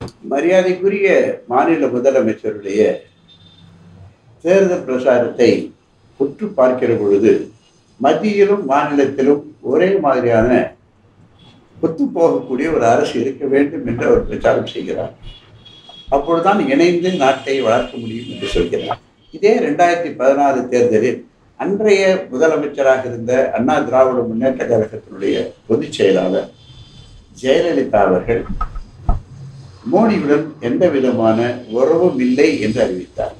மரியாதைக்குரிய மாநில முதலமைச்சருடைய தேர்தல் பிரச்சாரத்தை உற்று பார்க்கிற பொழுது மத்தியிலும் மாநிலத்திலும் ஒரே மாதிரியான ஒத்து போகக்கூடிய ஒரு அரசு இருக்க வேண்டும் என்று அவர் பிரச்சாரம் செய்கிறார் அப்பொழுதுதான் இணைந்து நாட்டை வளர்க்க முடியும் என்று சொல்கிறார் இதே ரெண்டாயிரத்தி பதினாறு தேர்தலில் அன்றைய முதலமைச்சராக இருந்த அண்ணா திராவிட முன்னேற்ற கழகத்தினுடைய பொதுச் செயலாளர் ஜெயலலிதா அவர்கள் மோடியுடன் எந்த விதமான உறவும் இல்லை என்று அறிவித்தார்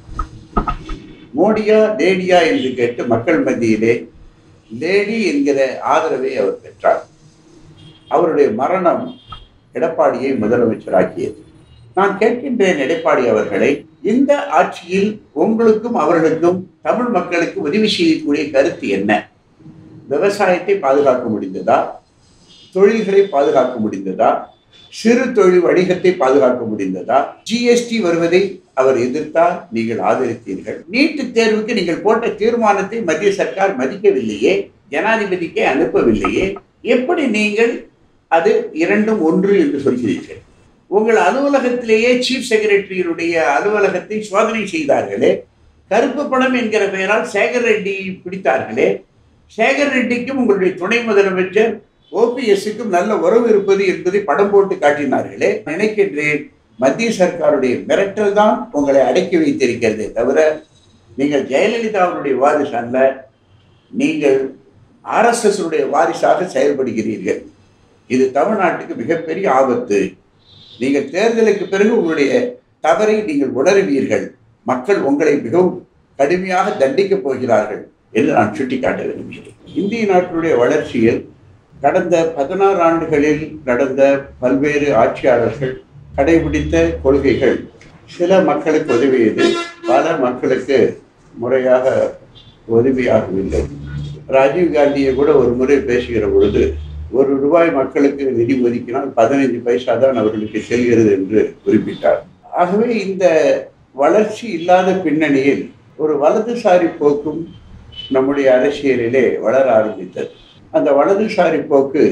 மோடியா லேடியா என்று கேட்டு மக்கள் மத்தியிலே லேடி என்கிற ஆதரவை அவர் பெற்றார் அவருடைய மரணம் எடப்பாடியை முதலமைச்சராக்கியது நான் கேட்கின்றேன் எடப்பாடி அவர்களை இந்த ஆட்சியில் உங்களுக்கும் அவர்களுக்கும் தமிழ் மக்களுக்கு உதவி செய்யக்கூடிய கருத்து என்ன விவசாயத்தை பாதுகாக்க முடிந்ததா தொழில்களை பாதுகாக்க முடிந்ததா சிறு தொழில் வணிகத்தை பாதுகாக்க முடிந்ததா ஜிஎஸ்டி வருவதை அவர் எதிர்த்தார் நீங்கள் ஆதரித்தீர்கள் நீட்டு தேர்வுக்கு நீங்கள் போட்ட தீர்மானத்தை மத்திய சர்க்கார் மதிக்கவில்லையே ஜனாதிபதிக்கே அனுப்பவில்லையே எப்படி நீங்கள் அது இரண்டும் ஒன்று என்று சொல்கிறீர்கள் உங்கள் அலுவலகத்திலேயே சீஃப் செக்ரட்டரியுடைய அலுவலகத்தை சோதனை செய்தார்களே கருப்பு பணம் என்கிற பெயரால் சேகர் ரெட்டி பிடித்தார்களே சேகர் ரெட்டிக்கும் உங்களுடைய துணை முதலமைச்சர் ஓபிஎஸ்ஸுக்கும் நல்ல உறவு இருப்பது என்பதை படம் போட்டு காட்டினார்களே நினைக்கின்றேன் மத்திய சர்க்காருடைய மிரட்டல் தான் உங்களை அடக்கி வைத்திருக்கிறதே தவிர நீங்கள் ஜெயலலிதாவுடைய வாரிசு அல்ல நீங்கள் ஆர்எஸ்எஸ் உடைய வாரிசாக செயல்படுகிறீர்கள் இது தமிழ்நாட்டுக்கு மிகப்பெரிய ஆபத்து நீங்கள் தேர்தலுக்கு பிறகு உங்களுடைய தவறை நீங்கள் உணருவீர்கள் மக்கள் உங்களை மிகவும் கடுமையாக தண்டிக்கப் போகிறார்கள் என்று நான் சுட்டிக்காட்ட விரும்புகிறேன் இந்திய நாட்டினுடைய வளர்ச்சியில் கடந்த பதினாறு ஆண்டுகளில் நடந்த பல்வேறு ஆட்சியாளர்கள் கடைபிடித்த கொள்கைகள் சில மக்களுக்கு உதவியது பல மக்களுக்கு முறையாக உதவியாகவில்லை ராஜீவ் காந்தியை கூட ஒரு முறை பேசுகிற பொழுது ஒரு ரூபாய் மக்களுக்கு நிதி ஒதுக்கினால் பதினைஞ்சு பைசா தான் அவர்களுக்கு செல்கிறது என்று குறிப்பிட்டார் ஆகவே இந்த வளர்ச்சி இல்லாத பின்னணியில் ஒரு வலதுசாரி போக்கும் நம்முடைய அரசியலிலே வளர ஆரம்பித்தது அந்த வலதுசாரி போக்கு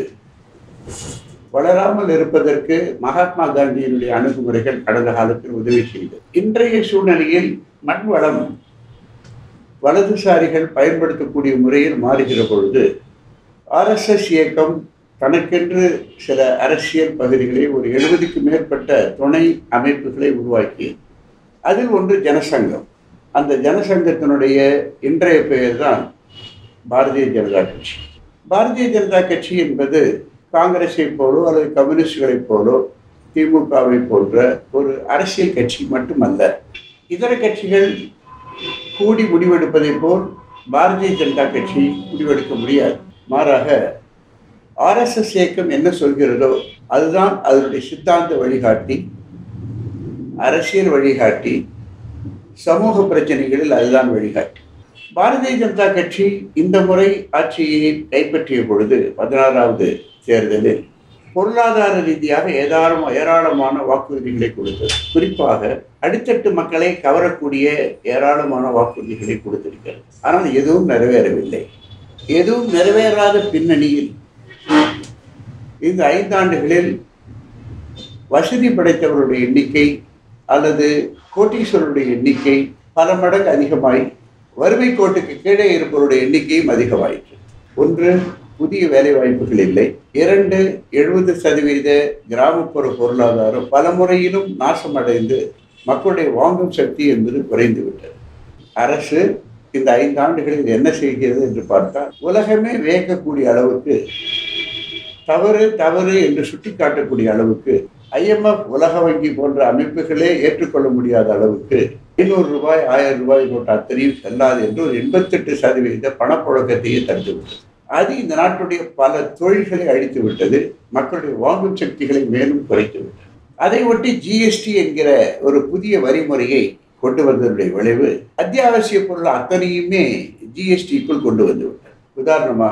வளராமல் இருப்பதற்கு மகாத்மா காந்தியினுடைய அணுகுமுறைகள் கடந்த காலத்தில் உதவி செய்தது இன்றைய சூழ்நிலையில் மண் வளம் வலதுசாரிகள் பயன்படுத்தக்கூடிய முறையில் மாறுகிற பொழுது ஆர்எஸ்எஸ் இயக்கம் தனக்கென்று சில அரசியல் பகுதிகளை ஒரு எழுபதுக்கு மேற்பட்ட துணை அமைப்புகளை உருவாக்கியது அதில் ஒன்று ஜனசங்கம் அந்த ஜனசங்கத்தினுடைய இன்றைய பெயர் தான் பாரதிய ஜனதா கட்சி பாரதிய ஜனதா கட்சி என்பது காங்கிரஸை போலோ அல்லது கம்யூனிஸ்டுகளைப் போலோ திமுகவை போன்ற ஒரு அரசியல் கட்சி மட்டுமல்ல இதர கட்சிகள் கூடி முடிவெடுப்பதை போல் பாரதிய ஜனதா கட்சி முடிவெடுக்க முடியாது மாறாக ஆர்எஸ்எஸ் இயக்கம் என்ன சொல்கிறதோ அதுதான் அதனுடைய சித்தாந்த வழிகாட்டி அரசியல் வழிகாட்டி சமூக பிரச்சனைகளில் அதுதான் வழிகாட்டி பாரதிய ஜனதா கட்சி இந்த முறை ஆட்சியை கைப்பற்றிய பொழுது பதினாறாவது தேர்தலில் பொருளாதார ரீதியாக ஏதாரம் ஏராளமான வாக்குறுதிகளை கொடுத்தது குறிப்பாக அடித்தட்டு மக்களை கவரக்கூடிய ஏராளமான வாக்குறுதிகளை கொடுத்திருக்கிறது ஆனால் எதுவும் நிறைவேறவில்லை எதுவும் நிறைவேறாத பின்னணியில் இந்த ஐந்தாண்டுகளில் வசதி படைத்தவருடைய எண்ணிக்கை அல்லது கோட்டீஸ்வரருடைய எண்ணிக்கை பல மடங்கு அதிகமாய் வறுமை கோட்டுக்கு கீழே இருப்பவருடைய எண்ணிக்கையும் அதிகமாயிற்று ஒன்று புதிய வேலை வாய்ப்புகள் இல்லை இரண்டு எழுபது சதவீத கிராமப்புற பொருளாதாரம் பல முறையிலும் நாசமடைந்து மக்களுடைய வாங்கும் சக்தி என்பது குறைந்து விட்டது அரசு இந்த ஐந்து ஆண்டுகளில் என்ன செய்கிறது என்று பார்த்தால் உலகமே வியக்கக்கூடிய அளவுக்கு தவறு தவறு என்று சுட்டிக்காட்டக்கூடிய அளவுக்கு ஐஎம்எஃப் உலக வங்கி போன்ற அமைப்புகளே ஏற்றுக்கொள்ள முடியாத அளவுக்கு ஐநூறு ரூபாய் ஆயிரம் ரூபாய் போட்ட அத்தனையும் செல்லாது என்று ஒரு எண்பத்தெட்டு சதவீத பணப்புழக்கத்தையே தடுத்துவிட்டது அது இந்த நாட்டுடைய பல தொழில்களை அழித்து விட்டது மக்களுடைய வாங்கும் சக்திகளை மேலும் குறைத்து விட்டது அதை ஒட்டி ஜிஎஸ்டி என்கிற ஒரு புதிய வரிமுறையை கொண்டு வந்ததனுடைய விளைவு அத்தியாவசிய பொருள் அத்தனையுமே ஜிஎஸ்டிக்குள் கொண்டு வந்து விட்டது உதாரணமாக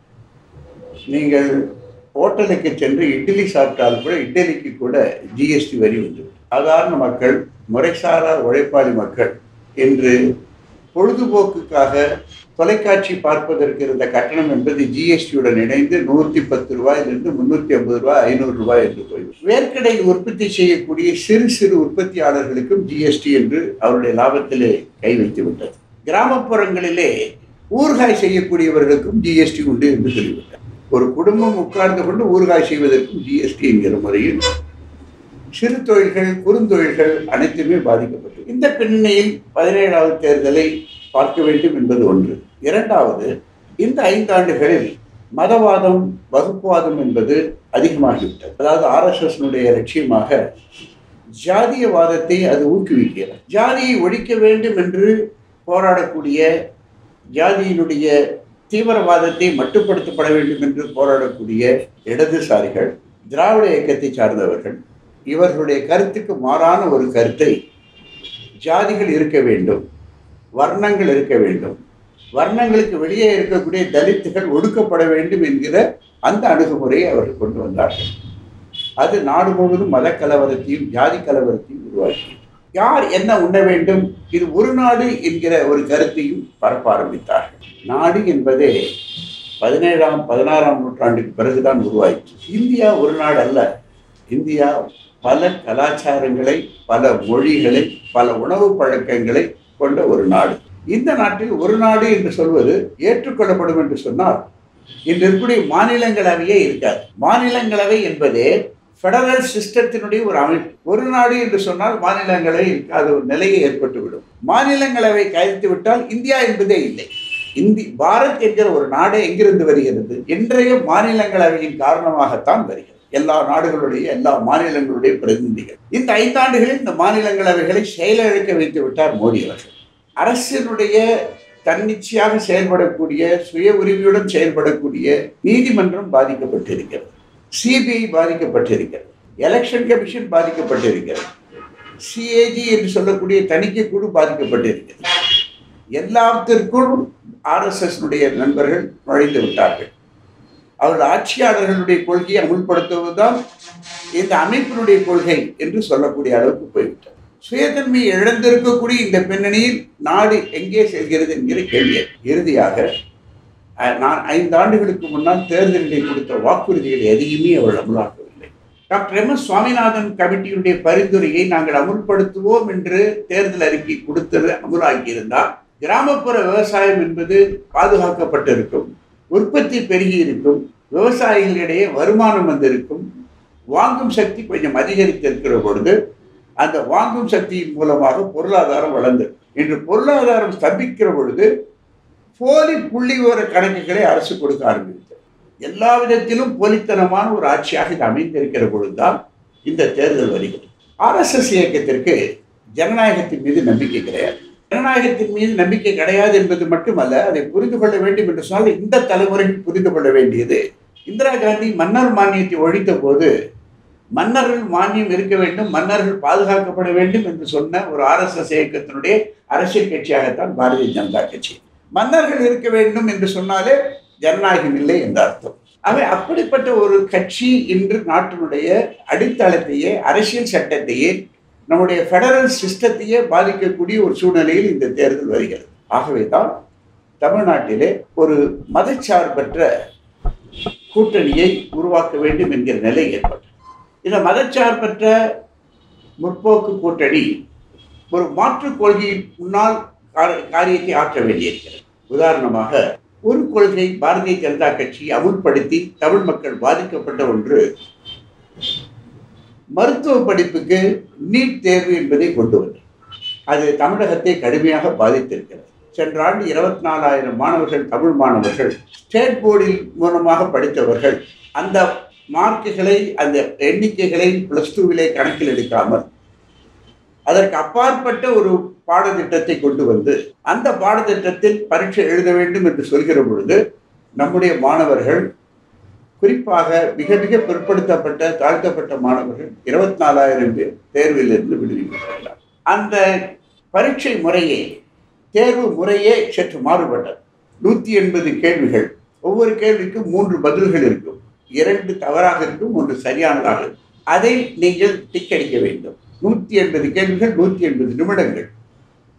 நீங்கள் ஹோட்டலுக்கு சென்று இட்லி சாப்பிட்டால் கூட இட்லிக்கு கூட ஜிஎஸ்டி வரி வந்து சாதாரண மக்கள் முறைசாரா உழைப்பாளி மக்கள் என்று பொழுதுபோக்குக்காக தொலைக்காட்சி பார்ப்பதற்கு இருந்த கட்டணம் என்பது ஜிஎஸ்டியுடன் இணைந்து நூற்றி பத்து ரூபாயிலிருந்து முன்னூற்றி ஐம்பது ரூபாய் ஐநூறு ரூபாய் என்று போய்விடும் வேர்க்கடையில் உற்பத்தி செய்யக்கூடிய சிறு சிறு உற்பத்தியாளர்களுக்கும் ஜிஎஸ்டி என்று அவருடைய லாபத்திலே கை வைத்து விட்டது கிராமப்புறங்களிலே ஊறுகாய் செய்யக்கூடியவர்களுக்கும் ஜிஎஸ்டி உண்டு என்று சொல்லிவிட்டார் ஒரு குடும்பம் உட்கார்ந்து கொண்டு ஊறுகாய் செய்வதற்கும் ஜிஎஸ்டி என்கிற முறையில் சிறு தொழில்கள் குறுந்தொழில்கள் அனைத்துமே பாதிக்கப்பட்டது இந்த பின்னணியில் பதினேழாவது தேர்தலை பார்க்க வேண்டும் என்பது ஒன்று இரண்டாவது இந்த ஐந்தாண்டுகளில் மதவாதம் வகுப்புவாதம் என்பது அதிகமாகிவிட்டது அதாவது ஆர்எஸ்எஸ்னுடைய லட்சியமாக ஜாதியவாதத்தை அது ஊக்குவிக்கிறது ஜாதியை ஒழிக்க வேண்டும் என்று போராடக்கூடிய ஜாதியினுடைய தீவிரவாதத்தை மட்டுப்படுத்தப்பட வேண்டும் என்று போராடக்கூடிய இடதுசாரிகள் திராவிட இயக்கத்தை சார்ந்தவர்கள் இவர்களுடைய கருத்துக்கு மாறான ஒரு கருத்தை ஜாதிகள் இருக்க வேண்டும் வர்ணங்கள் இருக்க வேண்டும் வர்ணங்களுக்கு வெளியே இருக்கக்கூடிய தலித்துகள் ஒடுக்கப்பட வேண்டும் என்கிற அந்த அணுகுமுறையை அவர்கள் கொண்டு வந்தார்கள் அது நாடு முழுவதும் மத கலவரத்தையும் ஜாதி கலவரத்தையும் உருவாக்கி யார் என்ன உண்ண வேண்டும் இது ஒரு நாடு என்கிற ஒரு கருத்தையும் பரப்ப ஆரம்பித்தார்கள் நாடு என்பதே பதினேழாம் பதினாறாம் நூற்றாண்டுக்கு பிறகுதான் உருவாயிற்று இந்தியா ஒரு நாடு அல்ல இந்தியா பல கலாச்சாரங்களை பல மொழிகளை பல உணவு பழக்கங்களை கொண்ட ஒரு நாடு இந்த நாட்டில் ஒரு நாடு என்று சொல்வது ஏற்றுக்கொள்ளப்படும் என்று சொன்னால் இன்று இருக்கக்கூடிய மாநிலங்களவையே இருக்காது மாநிலங்களவை என்பதே ஃபெடரல் சிஸ்டத்தினுடைய ஒரு அமைப்பு ஒரு நாடு என்று சொன்னால் மாநிலங்களவை இருக்காத ஒரு நிலையை ஏற்பட்டுவிடும் மாநிலங்களவை கழித்து விட்டால் இந்தியா என்பதே இல்லை இந்தி பாரத் என்கிற ஒரு நாடே எங்கிருந்து வருகிறது இன்றைய மாநிலங்களவையின் காரணமாகத்தான் வருகிறது எல்லா நாடுகளுடைய எல்லா மாநிலங்களுடைய பிரதிநிதிகள் இந்த ஐந்தாண்டுகளில் இந்த மாநிலங்களவைகளை செயலிழக்க வைத்து விட்டார் மோடி அவர்கள் அரசினுடைய தன்னிச்சையாக செயல்படக்கூடிய சுய உரிமையுடன் செயல்படக்கூடிய நீதிமன்றம் பாதிக்கப்பட்டிருக்கிறது சிபிஐ பாதிக்கப்பட்டிருக்கிறது எலெக்ஷன் கமிஷன் பாதிக்கப்பட்டிருக்கிறது சிஏஜி என்று சொல்லக்கூடிய தணிக்கை குழு பாதிக்கப்பட்டிருக்கிறது எல்லாத்திற்கும் ஆர்எஸ்எஸ்னுடைய நண்பர்கள் நுழைந்து விட்டார்கள் அவர்கள் ஆட்சியாளர்களுடைய கொள்கையை அமுல்படுத்துவதுதான் இந்த அமைப்பினுடைய கொள்கை என்று சொல்லக்கூடிய அளவுக்கு போய்விட்டது சுயத்தன்மை இழந்திருக்கக்கூடிய இந்த பின்னணியில் நாடு எங்கே செல்கிறது என்கிற கேள்வி இறுதியாக நான் ஐந்து ஆண்டுகளுக்கு முன்னால் தேர்தலில் கொடுத்த வாக்குறுதிகள் எதையுமே அவர்கள் அமுலாக்கவில்லை டாக்டர் எம் எஸ் சுவாமிநாதன் கமிட்டியுடைய பரிந்துரையை நாங்கள் அமுல்படுத்துவோம் என்று தேர்தல் அறிக்கை கொடுத்தது அமுலாக்கியிருந்தால் கிராமப்புற விவசாயம் என்பது பாதுகாக்கப்பட்டிருக்கும் உற்பத்தி பெருகி இருக்கும் விவசாயிகளிடையே வருமானம் வந்திருக்கும் வாங்கும் சக்தி கொஞ்சம் அதிகரித்திருக்கிற பொழுது அந்த வாங்கும் சக்தியின் மூலமாக பொருளாதாரம் வளர்ந்தது இன்று பொருளாதாரம் ஸ்தம்பிக்கிற பொழுது போலி புள்ளி விவர கணக்குகளை அரசு கொடுக்க ஆரம்பித்தது எல்லா விதத்திலும் போலித்தனமான ஒரு ஆட்சியாக இது அமைந்திருக்கிற பொழுதுதான் இந்த தேர்தல் வருகிறது ஆர்எஸ்எஸ் இயக்கத்திற்கு ஜனநாயகத்தின் மீது நம்பிக்கை கிடையாது ஜனநாயகத்தின் மீது நம்பிக்கை கிடையாது என்பது மட்டுமல்ல அதை புரிந்து கொள்ள வேண்டும் என்று சொன்னால் இந்த தலைமுறையில் புரிந்து கொள்ள வேண்டியது இந்திரா காந்தி மன்னர் மானியத்தை ஒழித்த போது மன்னர்கள் மானியம் இருக்க வேண்டும் மன்னர்கள் பாதுகாக்கப்பட வேண்டும் என்று சொன்ன ஒரு ஆர்எஸ்எஸ் இயக்கத்தினுடைய அரசியல் கட்சியாகத்தான் பாரதிய ஜனதா கட்சி மன்னர்கள் இருக்க வேண்டும் என்று சொன்னாலே ஜனநாயகம் இல்லை என்ற அர்த்தம் அவை அப்படிப்பட்ட ஒரு கட்சி இன்று நாட்டினுடைய அடித்தளத்தையே அரசியல் சட்டத்தையே நம்முடைய ஃபெடரல் சிஸ்டத்தையே பாதிக்கக்கூடிய ஒரு சூழ்நிலையில் இந்த தேர்தல் வருகிறது ஆகவே தான் தமிழ்நாட்டிலே ஒரு மதச்சார்பற்ற கூட்டணியை உருவாக்க வேண்டும் என்கிற நிலை ஏற்பட்டது இந்த மதச்சார்பற்ற முற்போக்கு கூட்டணி ஒரு மாற்றுக் கொள்கையின் முன்னால் காரியத்தை ஆற்ற வேண்டியிருக்கிறது உதாரணமாக ஒரு கொள்கை பாரதிய ஜனதா கட்சி அமுல்படுத்தி தமிழ் மக்கள் பாதிக்கப்பட்ட ஒன்று மருத்துவ படிப்புக்கு நீட் தேர்வு என்பதை கொண்டு வந்தது அது தமிழகத்தை கடுமையாக பாதித்திருக்கிறது சென்ற ஆண்டு இருபத்தி நாலாயிரம் மாணவர்கள் தமிழ் மாணவர்கள் ஸ்டேட் போர்டில் மூலமாக படித்தவர்கள் அந்த மார்க்குகளை அந்த எண்ணிக்கைகளை பிளஸ் டூவிலே கணக்கில் எடுக்காமல் அதற்கு அப்பாற்பட்ட ஒரு பாடத்திட்டத்தை கொண்டு வந்து அந்த பாடத்திட்டத்தில் பரீட்சை எழுத வேண்டும் என்று சொல்கிற பொழுது நம்முடைய மாணவர்கள் குறிப்பாக மிக மிக பிற்படுத்தப்பட்ட தாழ்த்தப்பட்ட மாணவர்கள் இருபத்தி நாலாயிரம் பேர் தேர்விலிருந்து விடுவிக்கப்பட்டார் அந்த பரீட்சை முறையே தேர்வு முறையே சற்று மாறுபட்டது நூற்றி எண்பது கேள்விகள் ஒவ்வொரு கேள்விக்கும் மூன்று பதில்கள் இருக்கும் இரண்டு தவறாக இருக்கும் ஒன்று சரியானதாக இருக்கும் அதை நீங்கள் டிக் அடிக்க வேண்டும் நூற்றி எண்பது கேள்விகள் நூற்றி எண்பது நிமிடங்கள்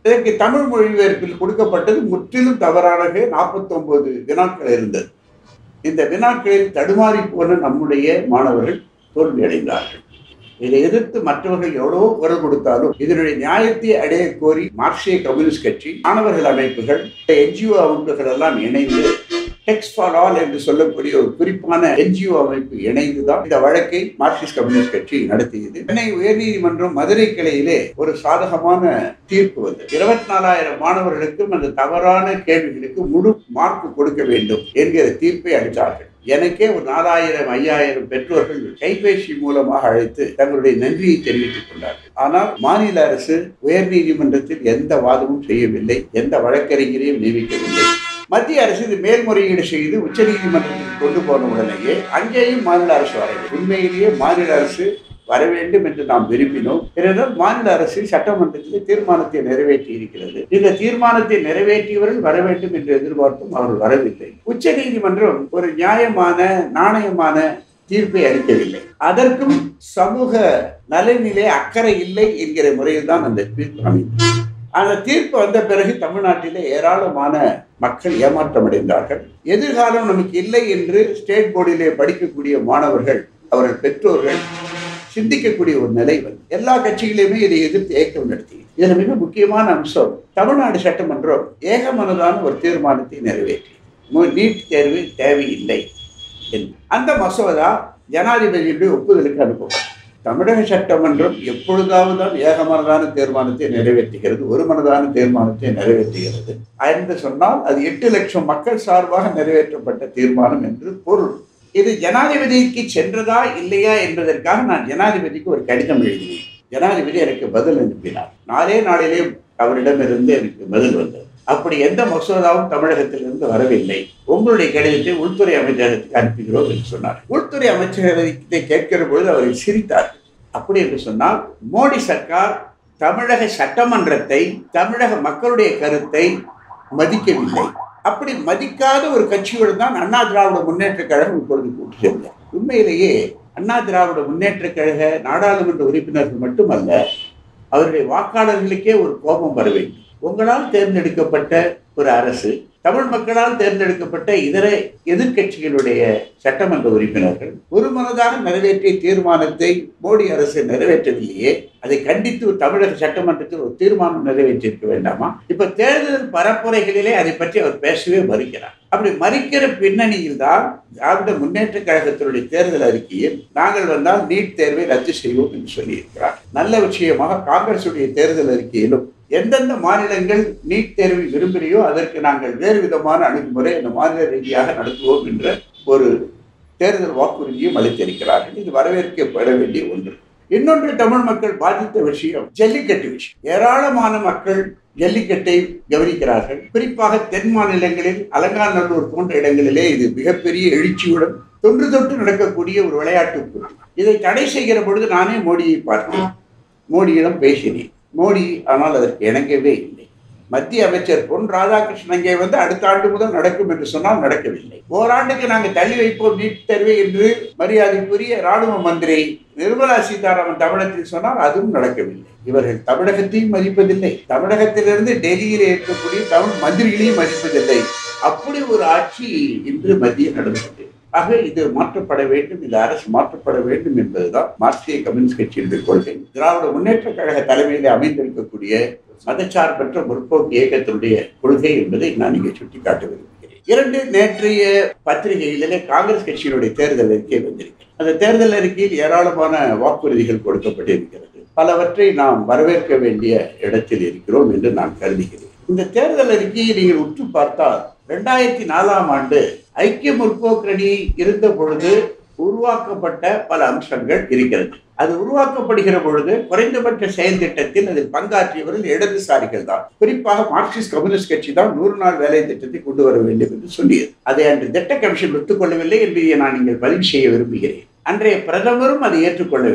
இதற்கு தமிழ் மொழிபெயர்ப்பில் கொடுக்கப்பட்டது முற்றிலும் தவறானது நாற்பத்தொன்பது வினாக்கள் இருந்தது இந்த வினாக்களில் தடுமாறி போன நம்முடைய மாணவர்கள் தோல்வி அடைந்தார்கள் இதை எதிர்த்து மற்றவர்கள் எவ்வளவோ குரல் கொடுத்தாலும் இதனுடைய நியாயத்தை அடைய கோரி மார்க்சிய கம்யூனிஸ்ட் கட்சி மாணவர்கள் அமைப்புகள் என்ஜிஓ அமைப்புகள் எல்லாம் இணைந்து டெக்ஸ் ஃபார் ஆல் என்று சொல்லக்கூடிய ஒரு குறிப்பான என்ஜிஓ அமைப்பு இணைந்துதான் இந்த வழக்கை மார்க்சிஸ்ட் கம்யூனிஸ்ட் கட்சி நடத்தியது சென்னை உயர்நீதிமன்றம் மதுரை கிளையிலே ஒரு சாதகமான தீர்ப்பு வந்தது இருபத்தி நாலாயிரம் மாணவர்களுக்கும் அந்த தவறான கேள்விகளுக்கு முழு மார்க் கொடுக்க வேண்டும் என்கிற தீர்ப்பை அளித்தார்கள் எனக்கே ஒரு நாலாயிரம் ஐயாயிரம் பெற்றோர்கள் கைபேசி மூலமாக அழைத்து தங்களுடைய நன்றியை தெரிவித்துக் கொண்டார்கள் ஆனால் மாநில அரசு உயர்நீதிமன்றத்தில் எந்த வாதமும் செய்யவில்லை எந்த வழக்கறிஞரையும் நியமிக்கவில்லை மத்திய அரசு இது மேல்முறையீடு செய்து உச்சநீதிமன்றத்தில் கொண்டு போன உடனேயே அங்கேயும் மாநில அரசு வரவில்லை உண்மையிலேயே மாநில அரசு வர வேண்டும் என்று நாம் விரும்பினோம் ஏனென்றால் மாநில அரசு சட்டமன்றத்தில் தீர்மானத்தை நிறைவேற்றி இருக்கிறது இந்த தீர்மானத்தை நிறைவேற்றியவர்கள் வர வேண்டும் என்று எதிர்பார்த்தும் அவர்கள் வரவில்லை உச்ச நீதிமன்றம் ஒரு நியாயமான நாணயமான தீர்ப்பை அளிக்கவில்லை அதற்கும் சமூக நலனிலே அக்கறை இல்லை என்கிற முறையில் தான் அந்த தீர்ப்பு அமைந்தது அந்த தீர்ப்பு வந்த பிறகு தமிழ்நாட்டிலே ஏராளமான மக்கள் ஏமாற்றமடைந்தார்கள் எதிர்காலம் நமக்கு இல்லை என்று ஸ்டேட் போர்டிலே படிக்கக்கூடிய மாணவர்கள் அவர்கள் பெற்றோர்கள் சிந்திக்கக்கூடிய ஒரு நிலை வந்து எல்லா கட்சிகளையுமே இதை எதிர்த்து இயக்கம் நடத்தி இதுல மிக முக்கியமான அம்சம் தமிழ்நாடு சட்டமன்றம் ஏகமனதான ஒரு தீர்மானத்தை நிறைவேற்றி நீட் தேர்வு தேவையில்லை என்று அந்த மசோதா ஜனாதிபதியுடைய ஒப்புதலுக்கு அனுப்பப்படும் தமிழக சட்டமன்றம் எப்பொழுதாவது தான் ஏகமனதான தீர்மானத்தை நிறைவேற்றுகிறது ஒரு மனதான தீர்மானத்தை நிறைவேற்றுகிறது என்று சொன்னால் அது எட்டு லட்சம் மக்கள் சார்பாக நிறைவேற்றப்பட்ட தீர்மானம் என்று பொருள் இது ஜனாதிபதிக்கு சென்றதா இல்லையா என்பதற்காக நான் ஜனாதிபதிக்கு ஒரு கடிதம் எழுதினேன் ஜனாதிபதி எனக்கு பதில் அனுப்பினார் நாளே நாளிலே அவரிடமிருந்து எனக்கு பதில் வந்தது அப்படி எந்த மசோதாவும் தமிழகத்திலிருந்து வரவில்லை உங்களுடைய கடிதத்தை உள்துறை அமைச்சகத்துக்கு அனுப்புகிறோம் என்று சொன்னார் உள்துறை அமைச்சகத்தை கேட்கிற பொழுது அவரை சிரித்தார் அப்படி என்று சொன்னால் மோடி சர்க்கார் தமிழக சட்டமன்றத்தை தமிழக மக்களுடைய கருத்தை மதிக்கவில்லை அப்படி மதிக்காத ஒரு கட்சியோடு தான் அண்ணா திராவிட முன்னேற்ற கழகம் இப்பொழுது கூட்டு சேர்ந்தார் உண்மையிலேயே அண்ணா திராவிட முன்னேற்ற கழக நாடாளுமன்ற உறுப்பினர்கள் மட்டுமல்ல அவருடைய வாக்காளர்களுக்கே ஒரு கோபம் வர வேண்டும் உங்களால் தேர்ந்தெடுக்கப்பட்ட ஒரு அரசு தமிழ் மக்களால் தேர்ந்தெடுக்கப்பட்ட இதர எதிர்கட்சிகளுடைய சட்டமன்ற உறுப்பினர்கள் ஒரு மனதாக நிறைவேற்றிய தீர்மானத்தை மோடி அரசு நிறைவேற்றவில்லையே அதை கண்டித்து ஒரு தமிழக சட்டமன்றத்தில் ஒரு தீர்மானம் நிறைவேற்றியிருக்க வேண்டாமா இப்ப தேர்தல் பரப்புரைகளிலே அதை பற்றி அவர் பேசவே மறுக்கிறார் அப்படி மறிக்கிற பின்னணியில் தான் திராவிட முன்னேற்ற கழகத்தினுடைய தேர்தல் அறிக்கையில் நாங்கள் வந்தால் நீட் தேர்வை ரத்து செய்வோம் என்று சொல்லியிருக்கிறார் நல்ல விஷயமாக காங்கிரசுடைய தேர்தல் அறிக்கையிலும் எந்தெந்த மாநிலங்கள் நீட் தேர்வை விரும்புகிறையோ அதற்கு நாங்கள் வேறு விதமான அணுகுமுறை அந்த மாநில ரீதியாக நடத்துவோம் என்ற ஒரு தேர்தல் வாக்குறுதியும் அளித்திருக்கிறார்கள் இது வரவேற்கப்பட வேண்டிய ஒன்று இன்னொன்று தமிழ் மக்கள் பாதித்த விஷயம் ஜல்லிக்கட்டு விஷயம் ஏராளமான மக்கள் ஜல்லிக்கட்டை கவனிக்கிறார்கள் குறிப்பாக தென் மாநிலங்களில் அலங்காநல்லூர் போன்ற இடங்களிலே இது மிகப்பெரிய எழுச்சியுடன் தொன்று தொட்டு நடக்கக்கூடிய ஒரு விளையாட்டு போட்டி இதை தடை செய்கிற பொழுது நானே மோடியை பார்த்தேன் மோடியிடம் பேசினேன் மோடி ஆனால் அதற்கு இணங்கவே இல்லை மத்திய அமைச்சர் பொன் ராதாகிருஷ்ணன் அங்கே வந்து அடுத்த ஆண்டு முதல் நடக்கும் என்று சொன்னால் நடக்கவில்லை ஓராண்டுக்கு நாங்கள் தள்ளி வைப்போம் நீட் தேர்வை என்று மரியாதைக்குரிய ராணுவ மந்திரி நிர்மலா சீதாராமன் தமிழகத்தில் சொன்னால் அதுவும் நடக்கவில்லை இவர்கள் தமிழகத்தையும் மதிப்பதில்லை தமிழகத்திலிருந்து டெல்லியில் இருக்கக்கூடிய தமிழ் மந்திரிகளையும் மதிப்பதில்லை அப்படி ஒரு ஆட்சி இன்று மத்திய நடந்தது ஆக இது மாற்றப்பட வேண்டும் இந்த அரசு மாற்றப்பட வேண்டும் என்பதுதான் மார்க்சிய கம்யூனிஸ்ட் கட்சியினுடைய கொள்கை திராவிட முன்னேற்ற கழக தலைமையில் அமைந்திருக்கக்கூடிய மதச்சார்பற்ற முற்போக்கு இயக்கத்தினுடைய கொள்கை என்பதை நான் இங்கே சுட்டிக்காட்ட விரும்புகிறேன் இரண்டு நேற்றைய பத்திரிகைகளிலே காங்கிரஸ் கட்சியினுடைய தேர்தல் அறிக்கை வந்திருக்கிறது அந்த தேர்தல் அறிக்கையில் ஏராளமான வாக்குறுதிகள் கொடுக்கப்பட்டிருக்கிறது பலவற்றை நாம் வரவேற்க வேண்டிய இடத்தில் இருக்கிறோம் என்று நான் கருதுகிறேன் இந்த தேர்தல் அறிக்கையை நீங்கள் உற்று பார்த்தால் இரண்டாயிரத்தி நாலாம் ஆண்டு ஐக்கிய முற்போக்கணி இருந்த பொழுது உருவாக்கப்பட்ட பல அம்சங்கள் இருக்கிறது அது உருவாக்கப்படுகிற பொழுது குறைந்தபட்ச செயல் திட்டத்தில் அதில் பங்காற்றியவர்கள் இடதுசாரிகள் தான் குறிப்பாக மார்க்சிஸ்ட் கம்யூனிஸ்ட் கட்சி தான் நூறு நாள் வேலை திட்டத்தை கொண்டு வர வேண்டும் என்று சொல்லியது அதை அன்று திட்ட கமிஷன் ஒத்துக்கொள்ளவில்லை என்பதை நான் நீங்கள் பதிவு செய்ய விரும்புகிறேன் அன்றைய பிரதமரும் அதை ஏற்றுக்கொள்ளவில்லை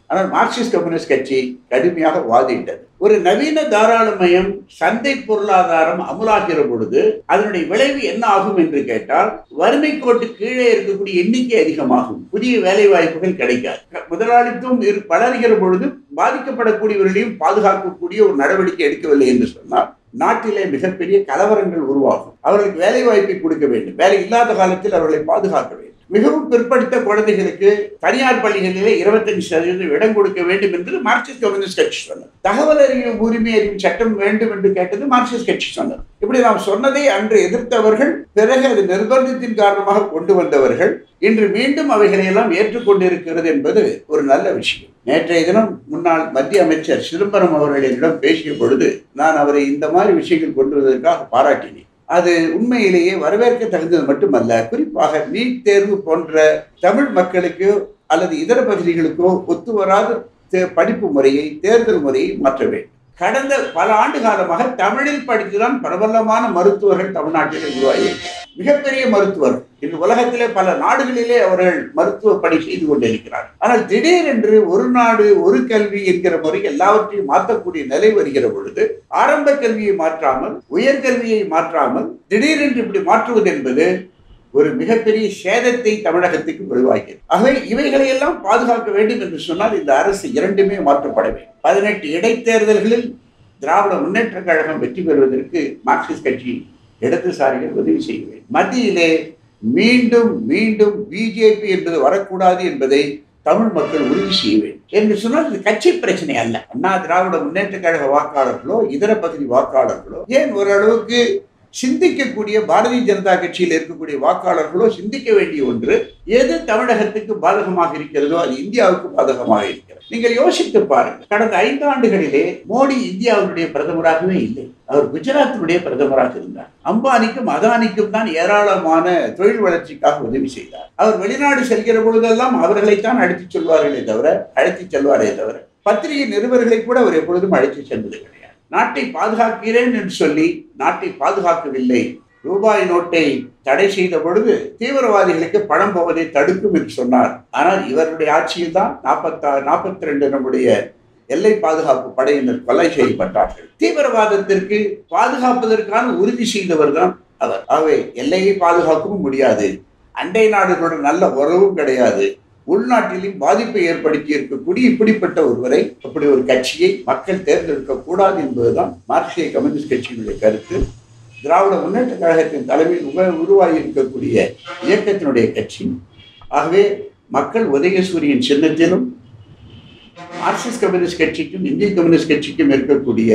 ஆனால் மார்க்சிஸ்ட் கம்யூனிஸ்ட் கட்சி கடுமையாக வாதிட்டது ஒரு நவீன தாராளமயம் சந்தை பொருளாதாரம் அமுலாகிற பொழுது அதனுடைய விளைவு என்ன ஆகும் என்று கேட்டால் வறுமை கோட்டு கீழே இருக்கக்கூடிய எண்ணிக்கை அதிகமாகும் புதிய வேலை வாய்ப்புகள் கிடைக்காது முதலாளித்துவம் இரு- வளர்கிற பொழுது பாதிக்கப்படக்கூடியவர்களையும் பாதுகாக்கக்கூடிய ஒரு நடவடிக்கை எடுக்கவில்லை என்று சொன்னால் நாட்டிலே மிகப்பெரிய கலவரங்கள் உருவாகும் அவர்களுக்கு வேலை வாய்ப்பை கொடுக்க வேண்டும் வேலை இல்லாத காலத்தில் அவர்களை பாதுகாக்க வேண்டும் மிகவும் பிற்படுத்த குழந்தைகளுக்கு தனியார் பள்ளிகளிலே இருபத்தஞ்சு சதவீதம் இடம் கொடுக்க வேண்டும் என்று மார்க்சிஸ்ட் கம்யூனிஸ்ட் கட்சி சொன்னது தகவல் அறிவு உரிமை அறிவு சட்டம் வேண்டும் என்று கேட்டது மார்க்சிஸ்ட் கட்சி சொன்னது இப்படி நாம் சொன்னதை அன்று எதிர்த்தவர்கள் பிறகு அது நிர்பந்தத்தின் காரணமாக கொண்டு வந்தவர்கள் இன்று மீண்டும் அவைகளை எல்லாம் ஏற்றுக்கொண்டிருக்கிறது என்பது ஒரு நல்ல விஷயம் நேற்றைய தினம் முன்னாள் மத்திய அமைச்சர் சிதம்பரம் அவர்கள் என்னிடம் பேசிய பொழுது நான் அவரை இந்த மாதிரி விஷயங்கள் கொண்டு வந்ததற்காக பாராட்டினேன் அது உண்மையிலேயே வரவேற்க தகுந்தது மட்டுமல்ல குறிப்பாக நீட் தேர்வு போன்ற தமிழ் மக்களுக்கோ அல்லது இதர பகுதிகளுக்கோ ஒத்து வராத தே- படிப்பு முறையை தேர்தல் முறையை மாற்ற வேண்டும் கடந்த பல ஆண்டு காலமாக தமிழில் படித்துதான் பிரபலமான மருத்துவர்கள் தமிழ்நாட்டிலே உருவாகி மிகப்பெரிய மருத்துவர் இன்று உலகத்திலே பல நாடுகளிலே அவர்கள் மருத்துவ பணி செய்து கொண்டிருக்கிறார் ஆனால் திடீரென்று ஒரு நாடு ஒரு கல்வி என்கிற முறை எல்லாவற்றையும் மாற்றக்கூடிய நிலை வருகிற பொழுது ஆரம்ப கல்வியை மாற்றாமல் உயர்கல்வியை மாற்றாமல் திடீரென்று இப்படி மாற்றுவது என்பது ஒரு மிகப்பெரிய சேதத்தை தமிழகத்துக்கு விளைவாகிறது ஆகவே இவைகளை எல்லாம் பாதுகாக்க வேண்டும் என்று சொன்னால் இந்த அரசு இரண்டுமே மாற்றப்பட வேண்டும் பதினெட்டு இடைத்தேர்தல்களில் திராவிட முன்னேற்ற கழகம் வெற்றி பெறுவதற்கு மார்க்சிஸ்ட் கட்சி இடதுசாரிகள் உதவி செய்ய வேண்டும் மத்தியிலே மீண்டும் மீண்டும் பிஜேபி என்பது வரக்கூடாது என்பதை தமிழ் மக்கள் உறுதி செய்ய வேண்டும் என்று சொன்னால் இது கட்சி பிரச்சனை அல்ல அண்ணா திராவிட முன்னேற்ற கழக வாக்காளர்களோ இதர பகுதி வாக்காளர்களோ ஏன் ஓரளவுக்கு சிந்திக்கக்கூடிய பாரதிய ஜனதா கட்சியில் இருக்கக்கூடிய வாக்காளர்களோ சிந்திக்க வேண்டிய ஒன்று எது தமிழகத்துக்கு பாதகமாக இருக்கிறதோ அது இந்தியாவுக்கு பாதகமாக இருக்கிறது நீங்கள் யோசித்து பாருங்கள் கடந்த ஐந்து ஆண்டுகளிலே மோடி இந்தியாவுடைய பிரதமராகவே இல்லை அவர் குஜராத்தினுடைய பிரதமராக இருந்தார் அம்பானிக்கும் அதானிக்கும் தான் ஏராளமான தொழில் வளர்ச்சிக்காக உதவி செய்தார் அவர் வெளிநாடு செல்கிற பொழுதெல்லாம் அவர்களைத்தான் அழைத்துச் செல்வார்களே தவிர அழைத்துச் செல்வாரே தவிர பத்திரிகை நிருபர்களை கூட அவர் எப்பொழுதும் அழைத்து சென்றது கிடையாது நாட்டை பாதுகாக்கிறேன் என்று சொல்லி நாட்டை பாதுகாக்கவில்லை ரூபாய் நோட்டை தடை செய்த பொழுது தீவிரவாதிகளுக்கு பணம் போவதை தடுக்கும் என்று சொன்னார் ஆனால் இவருடைய ஆட்சியில் தான் நாற்பத்தா நாற்பத்தி ரெண்டு நம்முடைய எல்லை பாதுகாப்பு படையினர் கொலை செய்யப்பட்டார்கள் தீவிரவாதத்திற்கு பாதுகாப்பதற்கான உறுதி செய்தவர் தான் அவர் ஆகவே எல்லையை பாதுகாக்கவும் முடியாது அண்டை நாடுகளுடன் நல்ல உறவும் கிடையாது உள்நாட்டிலும் பாதிப்பை ஏற்படுத்தி இருக்கக்கூடிய இப்படிப்பட்ட ஒருவரை அப்படி ஒரு கட்சியை மக்கள் தேர்ந்தெடுக்க கூடாது என்பதுதான் மார்க்சிய கம்யூனிஸ்ட் கட்சியினுடைய கருத்து திராவிட முன்னேற்ற கழகத்தின் தலைமையில் உக உருவாகி இருக்கக்கூடிய இயக்கத்தினுடைய கட்சி ஆகவே மக்கள் உதயசூரியன் சின்னத்திலும் மார்க்சிஸ்ட் கம்யூனிஸ்ட் கட்சிக்கும் இந்திய கம்யூனிஸ்ட் கட்சிக்கும் இருக்கக்கூடிய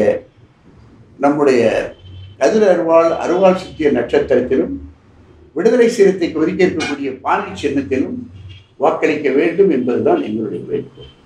நம்முடைய கதிர் அருவாள் அருவாள் சுற்றிய நட்சத்திரத்திலும் விடுதலை சிறுத்தைக்கு ஒதுக்கி இருக்கக்கூடிய பானை சின்னத்திலும் வாக்களிக்க வேண்டும் என்பதுதான் எங்களுடைய வேட்பு